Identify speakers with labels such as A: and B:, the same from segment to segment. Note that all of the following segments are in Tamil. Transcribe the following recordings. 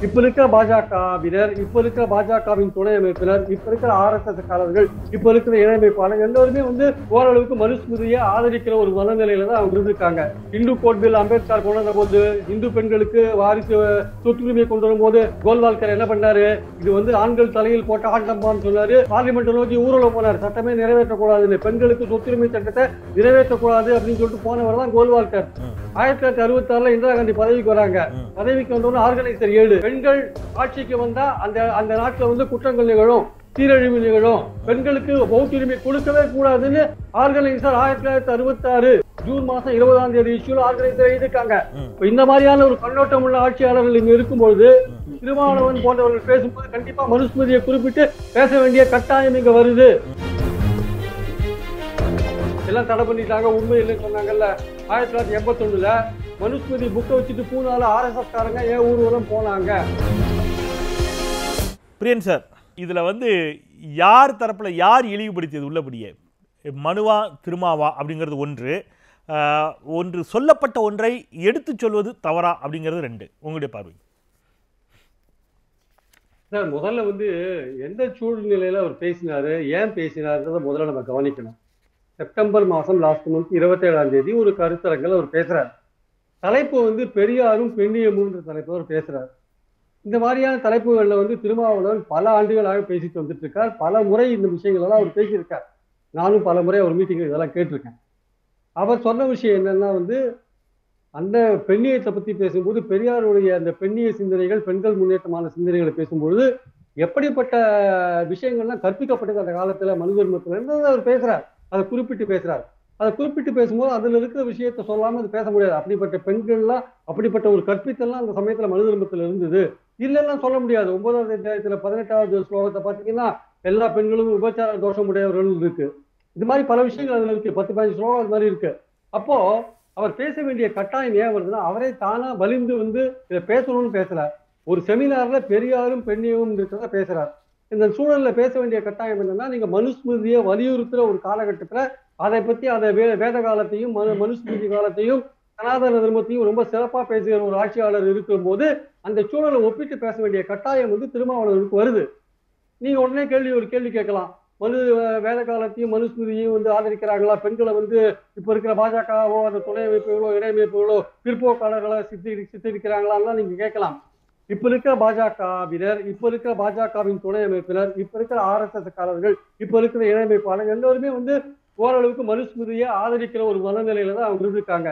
A: இப்ப இருக்கிற பாஜகவினர் இப்ப இருக்கிற பாஜகவின் துணை அமைப்பினர் இப்ப இருக்கிற ஆர் எஸ் எஸ் காரர்கள் இப்ப இருக்கிற இணையமைப்பாளர் எல்லாருமே வந்து ஓரளவுக்கு மனுஸ்மிருதியை ஆதரிக்கிற ஒரு மனநிலையில தான் அவங்க இருந்திருக்காங்க இந்து கோட் பில் அம்பேத்கர் கொண்டு வந்த போது இந்து பெண்களுக்கு வாரிசு சொத்துரிமையை கொண்டு வரும்போது கோல்வால்கர் என்ன பண்ணாரு இது வந்து ஆண்கள் தலையில் போட்ட ஆண்டம்பான்னு சொன்னாரு பார்லிமெண்ட் நோக்கி ஊர்வலம் போனார் சட்டமே நிறைவேற்றக்கூடாதுன்னு பெண்களுக்கு சொத்துரிமை சட்டத்தை நிறைவேற்றக்கூடாது அப்படின்னு சொல்லிட்டு போனவர் தான் கோல்வால்கர் ஆயிரத்தி தொள்ளாயிரத்தி அறுபத்தி ஆறுல இந்திரா காந்தி பதவிக்கு வராங்க பதவிக்கு வந்தோன்னு ஆர்கனைசர் ஏழு பெண்கள் ஆட்சிக்கு வந்தா அந்த அந்த நாட்டுல வந்து குற்றங்கள் நிகழும் சீரழிவு நிகழும் பெண்களுக்கு ஓட்டுரிமை கொடுக்கவே கூடாதுன்னு ஆர்கனைசர் ஆயிரத்தி தொள்ளாயிரத்தி அறுபத்தி ஆறு ஜூன் மாசம் இருபதாம் தேதி இஷ்யூல ஆர்கனைசர் எழுதிருக்காங்க இப்ப இந்த மாதிரியான ஒரு கண்ணோட்டம் உள்ள ஆட்சியாளர்கள் இங்க இருக்கும்பொழுது திருமாவளவன் போன்றவர்கள் பேசும்போது கண்டிப்பா மனுஸ்மிருதியை குறிப்பிட்டு பேச வேண்டிய கட்டாயம் இங்க வருது எல்லாம் தடை பண்ணிட்டாங்க உண்மை இல்லைன்னு சொன்னாங்கல்ல ஆயிரத்தி தொள்ளாயிரத்தி எண்பத்தொன்னுல மனுஸ்மிருதி புக்கை வச்சுட்டு பூனால ஆர்எஸ்எஸ் காரங்க ஏன் ஊர்வலம் போனாங்க
B: பிரியன் சார் இதில் வந்து யார் தரப்பில் யார் இழிவுபடுத்தியது உள்ளபடியே மனுவா திருமாவா அப்படிங்கிறது ஒன்று ஆஹ், ஒன்று சொல்லப்பட்ட ஒன்றை எடுத்துச் சொல்வது தவறா அப்படிங்கிறது ரெண்டு உங்களுடைய பார்வை
A: சார் முதல்ல வந்து எந்த சூழ்நிலையில அவர் பேசினாரு ஏன் பேசினாருன்றதை முதல்ல நம்ம கவனிக்கணும் செப்டம்பர் மாசம் லாஸ்ட் மந்த் இருபத்தேழாம் தேதி ஒரு கருத்தரங்கில் அவர் பேசுறாரு தலைப்பு வந்து பெரியாரும் பெண்ணியமுன்ற தலைப்பு அவர் பேசுறாரு இந்த மாதிரியான தலைப்புகள்ல வந்து திருமாவளவன் பல ஆண்டுகளாக பேசிட்டு வந்துட்டு இருக்கார் பல முறை இந்த விஷயங்கள் எல்லாம் அவர் பேசியிருக்கார் நானும் பல முறை அவர் மீட்டிங் இதெல்லாம் கேட்டிருக்கேன் அவர் சொன்ன விஷயம் என்னன்னா வந்து அந்த பெண்ணியத்தை பத்தி பேசும்போது பெரியாருடைய அந்த பெண்ணிய சிந்தனைகள் பெண்கள் முன்னேற்றமான சிந்தனைகளை பேசும்பொழுது எப்படிப்பட்ட விஷயங்கள்லாம் கற்பிக்கப்பட்டது அந்த காலத்துல மனு தர்மத்துல இருந்து அவர் பேசுறார் அதை குறிப்பிட்டு பேசுறார் அதை குறிப்பிட்டு பேசும்போது அதுல இருக்கிற விஷயத்த சொல்லாம அது பேச முடியாது அப்படிப்பட்ட பெண்கள்லாம் அப்படிப்பட்ட ஒரு கற்பித்தல்லாம் அந்த சமயத்துல மனு தர்மத்துல இருந்தது இல்லைன்னா சொல்ல முடியாது ஒன்பதாவது அத்தியாயத்துல பதினெட்டாவது ஸ்லோகத்தை பார்த்தீங்கன்னா எல்லா பெண்களும் உபச்சார தோஷம் உடையவர்கள் இருக்கு இது மாதிரி பல விஷயங்கள் அதுல இருக்கு பத்து பதினஞ்சு ஸ்லோகம் அது மாதிரி இருக்கு அப்போ அவர் பேச வேண்டிய கட்டாயம் ஏன் வருதுன்னா அவரே தானா வலிந்து வந்து இதை பேசணும்னு பேசல ஒரு செமினார்ல பெரியாரும் பெண்ணியமும் இருக்கிறத பேசுறார் இந்த சூழல்ல பேச வேண்டிய கட்டாயம் என்னன்னா நீங்க மனுஸ்மிருதியை வலியுறுத்துற ஒரு காலகட்டத்துல அதை பத்தி அதை வே வேத காலத்தையும் மனு மனுஸ்மிருதி காலத்தையும் சனாதன தர்மத்தையும் ரொம்ப சிறப்பா பேசுகிற ஒரு ஆட்சியாளர் இருக்கும்போது அந்த சூழலை ஒப்பிட்டு பேச வேண்டிய கட்டாயம் வந்து திருமாவளவனுக்கு வருது நீங்க உடனே கேள்வி ஒரு கேள்வி கேட்கலாம் மனு வேத காலத்தையும் மனுஸ்மிருதியும் வந்து ஆதரிக்கிறாங்களா பெண்களை வந்து இப்ப இருக்கிற பாஜகவோ அந்த துணை அமைப்புகளோ இணையமைப்புகளோ பிற்போக்காளர்களோ சித்தி சித்தரிக்கிறாங்களான்லாம் நீங்க கேட்கலாம் இப்ப இருக்கிற பாஜகவினர் இப்ப இருக்கிற பாஜகவின் துணை அமைப்பினர் இப்ப இருக்கிற ஆர் எஸ் எஸ் காரர்கள் இப்ப இருக்கிற இணையமைப்பாளர் எல்லாருமே வந்து ஓரளவுக்கு மனுஸ்மிருதியை ஆதரிக்கிற ஒரு மனநிலையில தான் அவங்க இருந்திருக்காங்க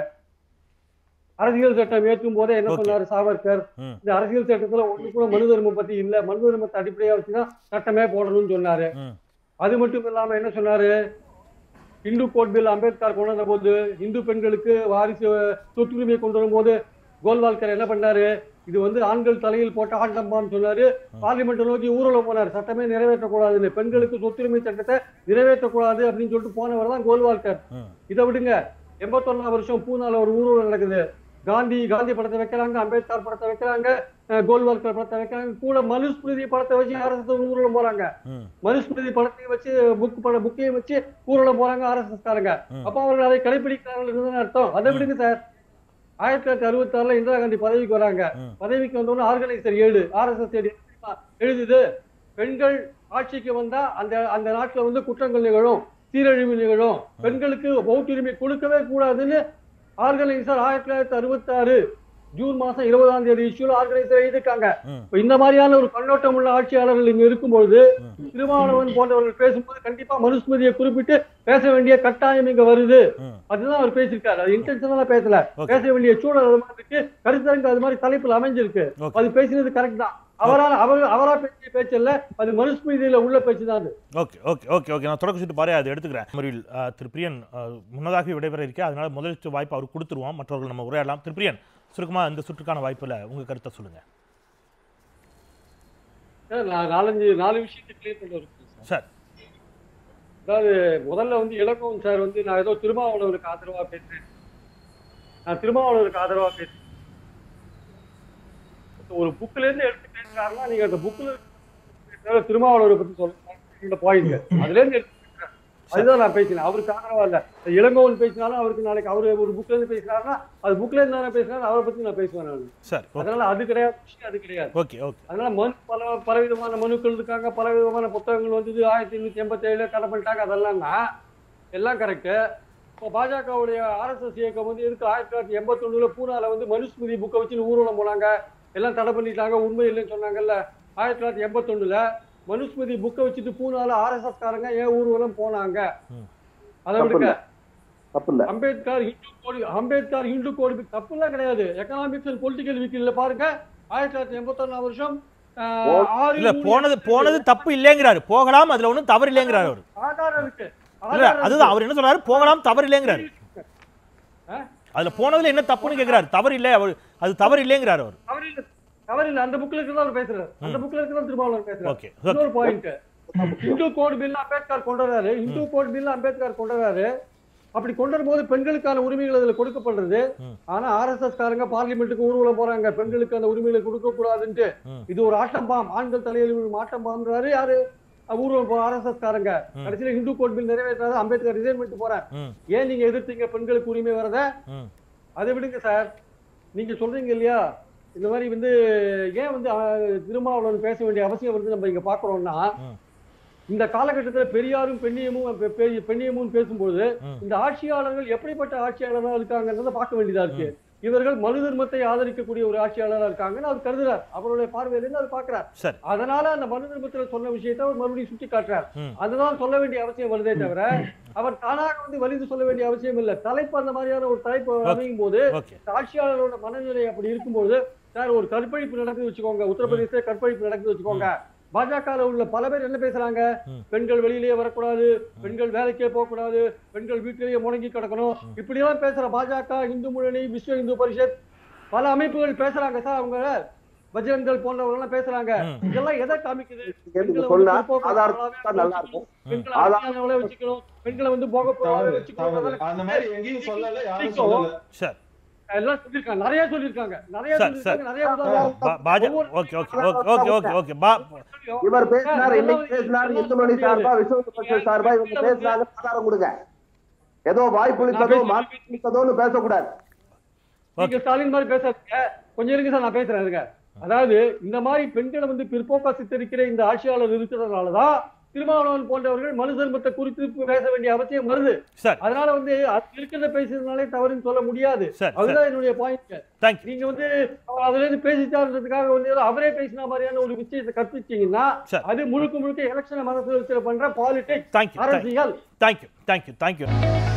A: அரசியல் சட்டம் ஏற்றும் போதே என்ன
B: Okay.
A: சொன்னாரு சாவர்கர்
B: ம்.
A: இந்த அரசியல் சட்டத்துல ஒண்ணு கூட மனு தர்மம் பத்தி இல்ல மனு தர்மத்தை அடிப்படையா வச்சுதான் சட்டமே போடணும்னு சொன்னாரு
B: ம்.
A: அது மட்டும் இல்லாம என்ன சொன்னாரு இந்து கோட் பில் அம்பேத்கர் கொண்டு வந்த போது இந்து பெண்களுக்கு வாரிசு சொத்துரிமையை கொண்டு வரும்போது கோல்வால்கர் என்ன பண்ணாரு இது வந்து ஆண்கள் தலையில் போட்ட ஆண்டம்பான்னு சொன்னாரு பார்லிமெண்ட் நோக்கி ஊர்வலம் போனார் சட்டமே நிறைவேற்றக்கூடாதுன்னு பெண்களுக்கு சொத்துரிமை சட்டத்தை நிறைவேற்றக்கூடாது அப்படின்னு சொல்லிட்டு போனவர் தான் கோல்வால்கர்
B: ம்.
A: இதை விடுங்க எண்பத்தொன்னாம் வருஷம் பூனால ஒரு ஊர்வலம் நடக்குது காந்தி காந்தி படத்தை வைக்கிறாங்க அம்பேத்கர் படத்தை வைக்கிறாங்க அஹ் கோல்வால்கர் படத்தை வைக்கிறாங்க கூட மனுஸ்மிருதி படத்தை வச்சு அரசு ஊர்வலம் போறாங்க
B: ம்.
A: மனுஸ்மிருதி படத்தையும் வச்சு புக் பட புக்கையும் வச்சு ஊர்வலம் போறாங்க ஆர்எஸ்எஸ் காரங்க
B: ம்.
A: அப்ப அவர்கள் அதை கடைபிடிக்கிறார்கள் அர்த்தம் அதை விடுங்க சார் ஆயிரத்தி தொள்ளாயிரத்தி அறுபத்தி ஆறுல இந்திரா காந்தி பதவிக்கு வராங்க
B: ம்.
A: பதவிக்கு வந்தோன்னு ஆர்கனைசர் ஏழு ஆர்எஸ்எஸ் எழுதுது பெண்கள் ஆட்சிக்கு வந்தா அந்த அந்த நாட்டுல வந்து குற்றங்கள் நிகழும் சீரழிவு நிகழும் பெண்களுக்கு ஓட்டுரிமை கொடுக்கவே கூடாதுன்னு ஆர்கனைசர் ஆயிரத்தி தொள்ளாயிரத்தி அறுபத்தி ஆறு ஜூன் மாசம் இருபதாம் தேதி இஷ்யூல ஆர்கனைசர் எழுதிருக்காங்க
B: ம்.
A: இப்ப இந்த மாதிரியான ஒரு கண்ணோட்டம் உள்ள ஆட்சியாளர்கள் இங்க இருக்கும்போது
B: ம்.
A: திருமாவளவன் போன்றவர்கள் பேசும்போது கண்டிப்பா மனுஸ்மிருதியை குறிப்பிட்டு பேச வேண்டிய கட்டாயம் இங்க வருது
B: ம்.
A: அதுதான் அவர் பேசியிருக்காரு அது இன்டென்ஷனலா பேசல
B: Okay.
A: பேச வேண்டிய சூழல் அது மாதிரி இருக்கு கருத்தரங்கு அது மாதிரி தலைப்புல அமைஞ்சிருக்கு
B: Okay.
A: அது பேசினது கரெக்ட் தான் அவரால் அவர் அவரா பேசிய பேச்சு இல்ல அது மனுஸ்மிருதியில உள்ள பேச்சு தான் அது
B: ஓகே ஓகே ஓகே ஓகே நான் தொடக்க சுட்டு பாரு அதை எடுத்துக்கிறேன் முறையில் அஹ், திரு பிரியன் அஹ், முன்னதாகவே விடைபெற இருக்கேன் அதனால முதல் சுற்று வாய்ப்பு அவருக்கு கொடுத்துருவோம் மற்றவர்கள் நம்ம உரையாடலாம் திரு பிரியன் சுருக்கமா இந்த சுற்றுக்கான வாய்ப்புல உங்க கருத்தை சொல்லுங்க
A: சார், நான் நாலஞ்சு நாலு விஷயத்தை கிளியர் பண்ண இருக்கேன் சார்
B: சார்
A: அதாவது முதல்ல வந்து இளங்கோவன் சார் வந்து நான் ஏதோ திருமாவளவருக்கு ஆதரவா பேசுறேன் நான் திருமாவளவருக்கு ஆதரவா பேசுறேன் ஒரு புக்ல இருந்து எடுத்து பேசுறாருன்னா நீங்க அந்த புக்ல திருமாவளவரை பத்தி சொல்லுங்க இந்த பாயிண்ட் அதுல இருந்து எடுத்து பேசுறேன். அதுதான் நான் பேசினேன் அவருக்கு ஆதரவா இல்ல இளங்கோவன் பேசினாலும் அவருக்கு நாளைக்கு அவரு ஒரு புக்ல இருந்து பேசினாருன்னா அது புக்ல இருந்து தானே பேசினாரு அவரை பத்தி நான் பேசுவேன் நான்
B: சரி ஓகே
A: அதனால அது கிடையாது விஷயம் அது கிடையாது
B: ஓகே ஓகே
A: அதனால மனு பல பலவிதமான மனுக்கள் இருக்காங்க பலவிதமான புத்தகங்கள் வந்தது ஆயிரத்தி எண்ணூத்தி எண்பத்தி ஏழுல கடை பண்ணிட்டாங்க அதெல்லாம்னா எல்லாம் கரெக்ட் இப்போ பாஜகவுடைய ஆர்எஸ்எஸ் இயக்கம் வந்து எதுக்கு ஆயிரத்தி தொள்ளாயிரத்தி எண்பத்தொன்னுல பூனால வந்து மனுஸ்மிருதி புக்கை வச்சு ஊர்வலம் போனாங்க எல்லாம் தடை பண்ணிட்டாங்க உண்மை இல்லைன்னு சொன்னாங்கல்ல ஆயிரத்தி தொள்ளாயிரத்தி எண்பத்தொன்னுல மனுஸ்மிருதி புக்கை வச்சுட்டு பூனால ஆர்எஸ்எஸ் காரங்க ஏன் ஊர்வலம் போனாங்க
B: ம்.
A: அதை
C: தப்பு
A: விடுங்க
C: இல்ல. தப்பு இல்ல
A: அம்பேத்கர் ஹிந்து கோடி அம்பேத்கர் ஹிந்து கோடி தப்புலாம் கிடையாது எக்கனாமிக்ஸ் அண்ட் பொலிட்டிக்கல் வீக்கில் பாருங்க ஆயிரத்தி தொள்ளாயிரத்தி எண்பத்தொன்னாம் வருஷம் ஆஹ், ஆறு
B: இல்ல
A: மூணு
B: போனது போனது தப்பு இல்லைங்கிறாரு போகலாம் அதுல ஒண்ணும் தவறு இல்லைங்கிறாரு அவர்
A: ஆதாரம் இருக்கு
B: இல்ல
A: ஆதாரம்
B: அதுதான் அவர் என்ன சொல்றாரு போகலாம் தவறு இல்லைங்கிறாரு
A: இருக்கு. ஆ?
B: அதுல போனதுல என்ன தப்புன்னு கேக்குறாரு தவறு இல்லை அவர் அது தவறு இல்லைங்கிறாரு அவர்
A: தவறு இல்ல தவறு இல்ல அந்த புக்ல இருக்கிறதா அவர் பேசுறாரு அந்த புக்ல இருக்கிறதா திருமாவளவன் பேசுறாரு
B: ஓகே
A: இன்னொரு point Hindu code bill Ambedkar கொண்டு வராரு இந்து கோட் பில் அம்பேத்கர் கொண்டு வராரு அப்படி கொண்டு வரும்போது பெண்களுக்கான உரிமைகள் அதுல கொடுக்கப்படுறது
B: ம்.
A: ஆனா ஆர்எஸ்எஸ் காரங்க பார்லிமெண்ட்டுக்கு ஊர்வலம் போறாங்க பெண்களுக்கு அந்த உரிமைகளை கொடுக்க கூடாதுன்ட்டு
B: ம்.
A: இது ஒரு ஆட்டம்பாம் ஆண்கள் தலையில் விழும் ஆட்டம்பாம்ன்றாரு யாரு அஹ் ஊர்வலம் போற ஆர்எஸ்எஸ் காரங்க
B: ம்.
A: கடைசியில இந்து கோட் பில் நிறைவேற்றாத அம்பேத்கர் ரிசைன் பண்ணிட்டு போறார்
B: ம்
A: ஏன் நீங்க எதிர்த்தீங்க பெண்களுக்கு உரிமை வரத
B: ம்
A: அதை விடுங்க சார் நீங்க சொல்றீங்க இல்லையா இந்த மாதிரி வந்து ஏன் வந்து அஹ், திருமாவளவன் பேச வேண்டிய அவசியம் வந்து நம்ம இங்க பாக்குறோம்னா
B: ம்.
A: இந்த காலகட்டத்துல பெரியாரும் பெண்ணியமும் பெ- பெ- பெண்ணியமும் பேசும்போது
B: ம்.
A: இந்த ஆட்சியாளர்கள் எப்படிப்பட்ட ஆட்சியாளர்களா இருக்காங்கன்றத பார்க்க வேண்டியதா இருக்கு இவர்கள் மனு தர்மத்தை ஆதரிக்கக்கூடிய ஒரு ஆட்சியாளரா இருக்காங்கன்னு அவர் கருதுறார் அவருடைய பார்வையில இருந்து அவர் பார்க்கிறார்
B: சரி
A: அதனால அந்த மனு தர்மத்துல சொன்ன விஷயத்தை அவர் மறுபடியும் சுட்டி காட்டுறார்
B: ம்.
A: அதுதான் சொல்ல வேண்டிய அவசியம் வருதே தவிர அவர் தானாக வந்து வலிந்து சொல்ல வேண்டிய அவசியம் இல்ல தலைப்பு அந்த மாதிரியான ஒரு தலைப்பு அமையும் போது
B: ஓகே
A: ஆட்சியாளரோட மனநிலை அப்படி இருக்கும்போது சார் ஒரு கற்பழிப்பு நடக்குது வச்சுக்கோங்க உத்தரப்பிரதேச கற்பழிப்பு நடக்குது வச்சுக்கோங்க பாஜக உள்ள பல பேர் என்ன பேசுறாங்க
B: ம்.
A: பெண்கள் வெளியிலேயே வரக்கூடாது பெண்கள் வேலைக்கே போக கூடாது பெண்கள் வீட்டிலேயே முடங்கி கிடக்கணும் இப்படி எல்லாம் பேசுற பாஜக இந்து முன்னணி விஸ்வ இந்து பரிஷத் பல அமைப்புகள் பேசுறாங்க சார் அவங்க பஜரங்கள் போன்றவங்க எல்லாம் பேசுறாங்க
B: ம்.
A: இதெல்லாம் எதை காமிக்குது
C: நீங்க
A: பெண்களை வந்து
C: சொன்னா
A: பிற்போக்குத்தனமாவே
C: ஆதாரம் நல்லா இருக்கும்
A: பெண்களை
C: ஆதாரம்
A: அடிமையானவளே வச்சுக்கணும் பெண்களை வந்து போக
D: தவறு தவறு
A: வச்சுக்கணும்
D: அந்த மாதிரி எங்கேயும் சொல்லல யாரும்
A: இப்போ-
D: சொல்லல
B: சரி
A: எல்லாம் சொல்லிருக்காங்க நிறைய சொல்லிருக்காங்க நிறைய
B: சார்,
A: சொல்லிருக்காங்க நிறைய உதாரணம்
B: பா- பாஜ okay okay okay okay okay okay பா
C: இவர் பேசினார் இன்னைக்கு பேசினார் இந்து மணி சார்பா விஸ்வ பரிஷத் சார்பா இவங்க பேசினாங்க ஆதாரம் கொடுங்க ஏதோ வாய்ப்புளித்ததோ மாற்றதோன்னு பேசக்கூடாது
A: நீங்க ஸ்டாலின் மாதிரி பேசாதீங்க கொஞ்சம் இருங்க சார் நான் பேசுறேன் இருங்க அதாவது இந்த மாதிரி பெண்களை வந்து பிற்போக்கா சித்தரிக்கிற இந்த ஆட்சியாளர் இருக்கிறதுனாலதான் திருமாவளவன் போன்றவர்கள் மனு தர்மத்தை குறித்து பேச வேண்டிய அவசியம் வருது
B: சரி
A: அதனால வந்து அது இருக்கிறத பேசுறதுனாலே தவறுன்னு சொல்ல முடியாது
B: சரி சரி
A: அதுதான் என்னுடைய பாயிண்ட்
B: தேங்க்யூ
A: நீங்க வந்து அவர் அதுல இருந்து பேசிட்டாருன்றதுக்காக வந்து ஏதோ அவரே பேசின மாதிரியான ஒரு விஷயத்தை கற்பிச்சீங்கன்னா
B: சரி.
A: அது முழுக்க முழுக்க எலெக்ஷனை மனசுல வச்சு பண்ற பாலிடிக்ஸ்
B: தேங்க்யூ
A: அரசியல்
B: தேங்க்யூ தேங்க்யூ தேங்க்யூ